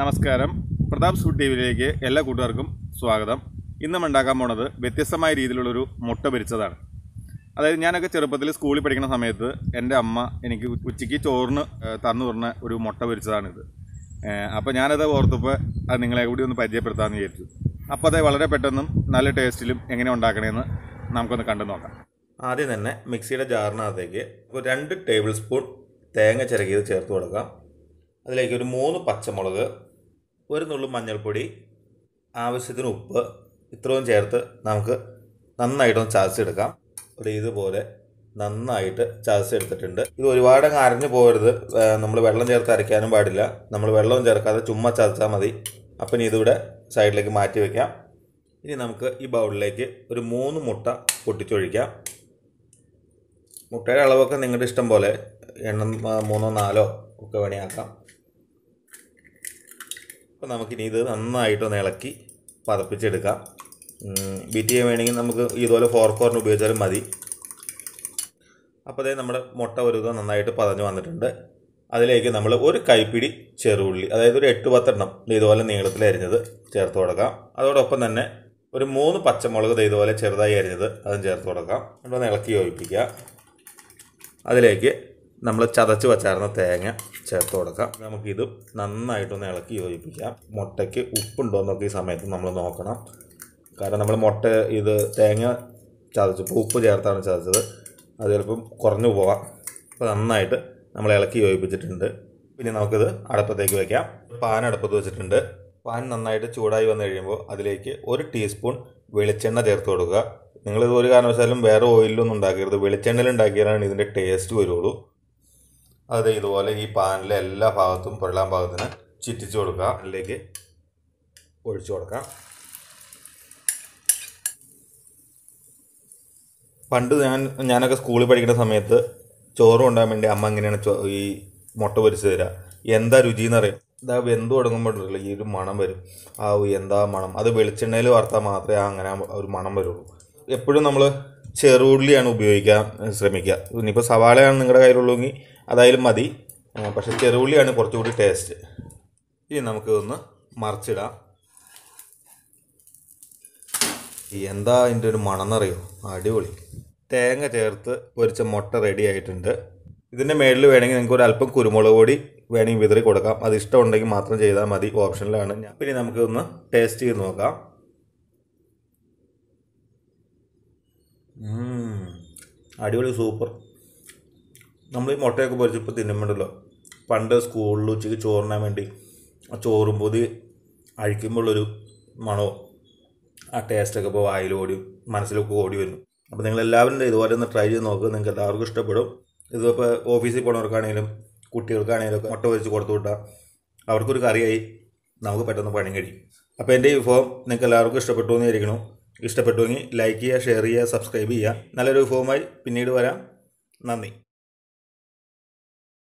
നമസ്കാരം Pratap suit T വിയിലേക്ക് എല്ലാ കൂട്ടുകാർക്കും സ്വാഗതം ഇന്ന് നമ്മൾ ഉണ്ടാക്കാൻ പോണത് വ്യത്യസ്തമായ രീതിയിലുള്ളൊരു മുട്ട പൊരിച്ചതാണ് അതായത് ഞാനൊക്കെ ചെറുപ്പത്തിൽ സ്കൂളിൽ പഠിക്കുന്ന സമയത്ത് എൻ്റെ അമ്മ എനിക്ക് ഉച്ചയ്ക്ക് ചോറിന് ഏഹ്, തന്നു പറഞ്ഞ ഒരു മുട്ട പൊരിച്ചതാണിത് അപ്പോൾ ഞാനത് ഓർത്തപ്പോൾ അത് നിങ്ങളെ കൂടി ഒന്ന് പരിചയപ്പെടുത്താമെന്ന് വിചാരിച്ചു അപ്പോൾ അത് വളരെ പെട്ടെന്നും നല്ല ടേസ്റ്റിലും എങ്ങനെ ഉണ്ടാക്കണമെന്ന് നമുക്കൊന്ന് കണ്ടു നോക്കാം ആദ്യം തന്നെ മിക്സിയുടെ ജാറിനകത്തേക്ക് ഒരു രണ്ട് ടേബിൾ സ്പൂൺ തേങ്ങ ചിരകിയത് ചേർത്ത് കൊടുക്കാം അതിലേക്ക് ഒരു മൂന്ന് പച്ചമുളക് ഒരു നുള്ളു മഞ്ഞൾപ്പൊടി ആവശ്യത്തിന് ഉപ്പ് ഇത്രയും ചേർത്ത് നമുക്ക് നന്നായിട്ടൊന്ന് ചതച്ചെടുക്കാം ഒരു ഇതുപോലെ നന്നായിട്ട് ചതച്ചെടുത്തിട്ടുണ്ട് ഇത് ഒരുപാട് അങ്ങ് അരഞ്ഞു പോകരുത് നമ്മൾ വെള്ളം ചേർത്ത് അരയ്ക്കാനും പാടില്ല നമ്മൾ വെള്ളവും ചേർക്കാതെ ചുമ്മാ ചതച്ചാൽ മതി അപ്പം ഇനി ഇതിവിടെ സൈഡിലേക്ക് മാറ്റി വയ്ക്കാം ഇനി നമുക്ക് ഈ ബൗളിലേക്ക് ഒരു മൂന്ന് മുട്ട പൊട്ടിച്ചൊഴിക്കാം മുട്ടയുടെ അളവൊക്കെ നിങ്ങളുടെ ഇഷ്ടം പോലെ എണ്ണം ആ, മൂന്നോ നാലോ ഒക്കെ വേണേ ആക്കാം അപ്പോൾ നമുക്കിനി ഇത് നന്നായിട്ടൊന്ന് ഇളക്കി പതപ്പിച്ചെടുക്കാം ഉം, ബീറ്റ് ചെയ്യാൻ വേണമെങ്കിൽ നമുക്ക് ഇതുപോലെ ഫോർക്കോറിന് ഉപയോഗിച്ചാലും മതി അപ്പോൾ അതേ നമ്മുടെ മുട്ട ഒരു ഇത് നന്നായിട്ട് പതഞ്ഞ് വന്നിട്ടുണ്ട് അതിലേക്ക് നമ്മൾ ഒരു കൈപ്പിടി ചെറുള്ളി അതായത് ഒരു എട്ട് പത്തെണ്ണം ദേ ഇതുപോലെ നീളത്തിൽ അരിഞ്ഞത് ചേർത്ത് കൊടുക്കാം അതോടൊപ്പം തന്നെ ഒരു മൂന്ന് പച്ചമുളക് ദേ ഇതുപോലെ ചെറുതായി അരിഞ്ഞത് അതും ചേർത്ത് കൊടുക്കാം എന്നിട്ടൊന്ന് ഇളക്കി യോജിപ്പിക്കുക അതിലേക്ക് നമ്മൾ ചതച്ച് വച്ചായിരുന്ന തേങ്ങ ചേർത്ത് കൊടുക്കാം നമുക്കിതും നന്നായിട്ടൊന്ന് ഇളക്കി യോജിപ്പിക്കാം മുട്ടയ്ക്ക് ഉപ്പുണ്ടോ എന്നൊക്കെ ഈ സമയത്ത് നമ്മൾ നോക്കണം കാരണം നമ്മൾ മുട്ട ഇത് തേങ്ങ ചതച്ചപ്പോൾ ഉപ്പ് ചേർത്താണ് ചതച്ചത് അത് ചിലപ്പം കുറഞ്ഞു പോവാം അപ്പോൾ നന്നായിട്ട് നമ്മൾ ഇളക്കി യോജിപ്പിച്ചിട്ടുണ്ട് പിന്നെ നമുക്കിത് അടുപ്പത്തേക്ക് വയ്ക്കാം പാൻ അടുപ്പത്ത് വെച്ചിട്ടുണ്ട് പാൻ നന്നായിട്ട് ചൂടായി വന്നു കഴിയുമ്പോൾ അതിലേക്ക് ഒരു ടീസ്പൂൺ വെളിച്ചെണ്ണ ചേർത്ത് കൊടുക്കുക നിങ്ങളിത് ഒരു കാരണവശാലും വേറെ ഓയിലൊന്നും ഉണ്ടാക്കരുത് വെളിച്ചെണ്ണയിൽ ഉണ്ടാക്കിയാലാണ് ഇതിൻ്റെ ടേസ്റ്റ് വരുള്ളൂ അത് ഇതുപോലെ ഈ പാനിലെ എല്ലാ ഭാഗത്തും പൊള്ളാൻ ഭാഗത്തിന് ചിറ്റിച്ച് കൊടുക്കുക അതിലേക്ക് ഒഴിച്ചു കൊടുക്കാം പണ്ട് ഞാൻ ഞാനൊക്കെ സ്കൂളിൽ പഠിക്കുന്ന സമയത്ത് ചോറ് കൊണ്ടാൻ വേണ്ടി അമ്മ എങ്ങനെയാണ് ചോ- ഈ മുട്ട പൊരിച്ച് തരിക എന്താ രുചി എന്നറിയാം ഇതാ വെന്ത് തുടങ്ങുമ്പോഴല്ലോ ഈ ഒരു മണം വരും ആ ഒരു എന്താ മണം അത് വെളിച്ചെണ്ണയിൽ വറുത്താൽ മാത്രമേ ആ അങ്ങനെ ആ ഒരു മണം വരുള്ളൂ എപ്പോഴും നമ്മൾ ചെറുള്ളിയാണ് ഉപയോഗിക്കാൻ ശ്രമിക്കുക ഇനിയിപ്പോൾ സവാളയാണ് നിങ്ങളുടെ കയ്യിലുള്ളെങ്കിൽ അതായാലും മതി ആ, പക്ഷേ ചെറുള്ളിയാണ് കുറച്ചുകൂടി ടേസ്റ്റ് ഇനി നമുക്ക് ഒന്ന് മറിച്ചിടാം എന്താ അതിൻ്റെ ഒരു മണം എന്നറിയോ അടിപൊളി തേങ്ങ ചേർത്ത് പൊരിച്ച മുട്ട റെഡി ആയിട്ടുണ്ട് ഇതിൻ്റെ മേളിൽ വേണമെങ്കിൽ നിങ്ങൾക്ക് ഒരു അല്പം കുരുമുളക് പൊടി വേണമെങ്കിൽ വിതറി കൊടുക്കാം അത് ഇഷ്ടമുണ്ടെങ്കിൽ മാത്രം ചെയ്താൽ മതി ഓപ്ഷനിലാണ് ഞാൻ പിന്നെ നമുക്ക് ഒന്ന് ടേസ്റ്റ് ചെയ്ത് നോക്കാം ഉം. അടിപൊളി സൂപ്പർ നമ്മൾ ഈ മുട്ടയൊക്കെ പൊരിച്ചപ്പോൾ തിന്നുമ്പോണ്ടല്ലോ പണ്ട് സ്കൂളിൽ ഉച്ചയ്ക്ക് ചോറിനാൻ വേണ്ടി ആ ചോറും പൊതി അഴിക്കുമ്പോഴുള്ളൊരു മണവും ആ ടേസ്റ്റൊക്കെ ഇപ്പോൾ വായിൽ ഓടി മനസ്സിലൊക്കെ ഓടി വരും അപ്പോൾ നിങ്ങൾ എല്ലാവരും ദേ ഇതുപോലെ ഒന്ന് ട്രൈ ചെയ്ത് നോക്കുക നിങ്ങൾക്ക് എല്ലാവർക്കും ഇഷ്ടപ്പെടും ഇതിപ്പോൾ ഓഫീസിൽ പോണവർക്കാണെങ്കിലും കുട്ടികൾക്കാണെങ്കിലും ഒക്കെ മുട്ട പൊരിച്ച് കൊടുത്തു വിട്ടാൽ അവർക്കൊരു കറിയായി നമുക്ക് പെട്ടെന്ന് പണി കഴിയും അപ്പോൾ എൻ്റെ ഈ വിഭവം നിങ്ങൾക്ക് എല്ലാവർക്കും ഇഷ്ടപ്പെട്ടു എന്ന് വിചാരിക്കണം ഇഷ്ടപ്പെട്ടുവെങ്കിൽ ലൈക്ക് ചെയ്യുക ഷെയർ ചെയ്യുക സബ്സ്ക്രൈബ് ചെയ്യുക നല്ലൊരു വിഭവമായി പിന്നീട് വരാം നന്ദി